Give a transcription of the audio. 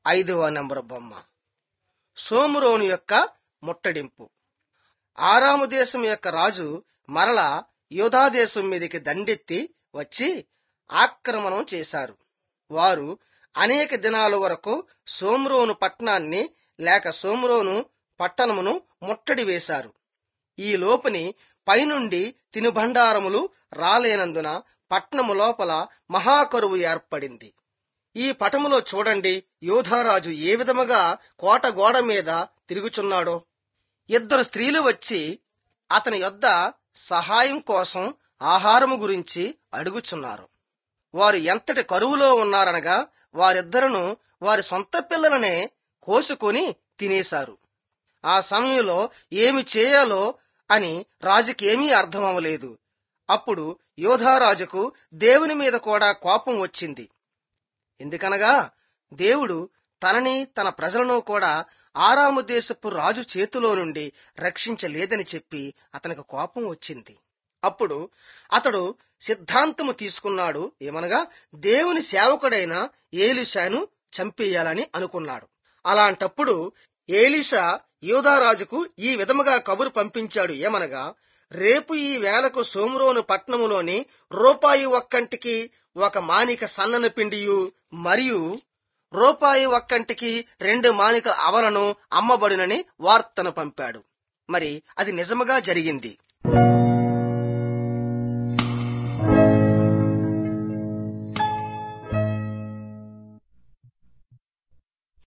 ఐదవ నంబర్ బొమ్మ సోమురోను యొక్క ముట్టడింపు ఆరాము దేశం యొక్క రాజు మరల యోధా దేశం మీదకి దండెత్తి వచ్చి ఆక్రమణం చేశారు వారు అనేక దినాల వరకు సోమ్రోను పట్టణాన్ని లేక సోమ్రోను పట్టణమును ముట్టడి వేశారు ఈ లోపుని పైనుండి తినుబండారములు రాలేనందున పట్నము లోపల మహాకరువు ఏర్పడింది ఈ పటములో చూడండి యోధారాజు ఏ విధముగా కోట గోడ మీద తిరుగుచున్నాడో ఇద్దరు స్త్రీలు వచ్చి అతని యొద్ద సహాయం కోసం ఆహారము గురించి అడుగుచున్నారు వారు ఎంతటి కరువులో ఉన్నారనగా వారిద్దరును వారి సొంత పిల్లలనే కోసుకొని తినేశారు ఆ సమయంలో ఏమి చేయాలో అని రాజుకేమీ అర్థమవలేదు అప్పుడు యోధారాజుకు దేవుని మీద కూడా కోపం వచ్చింది ఎందుకనగా దేవుడు తనని తన ప్రజలను కూడా ఆరాము దేశపు రాజు చేతిలో నుండి రక్షించలేదని చెప్పి అతనికి కోపం వచ్చింది అప్పుడు అతడు సిద్ధాంతము తీసుకున్నాడు ఏమనగా దేవుని సేవకుడైన ఏలిషాను చంపేయాలని అనుకున్నాడు అలాంటప్పుడు ఏలిషా యోధారాజుకు ఈ విధముగా కబురు పంపించాడు ఏమనగా రేపు ఈ వేలకు సోమరోను పట్నములోని రూపాయి ఒక్కంటికి ఒక మానిక సన్నని పిండియు మరియు రూపాయి ఒక్కంటికి రెండు మానికల అవలను అమ్మబడునని వార్తను పంపాడు మరి అది నిజముగా జరిగింది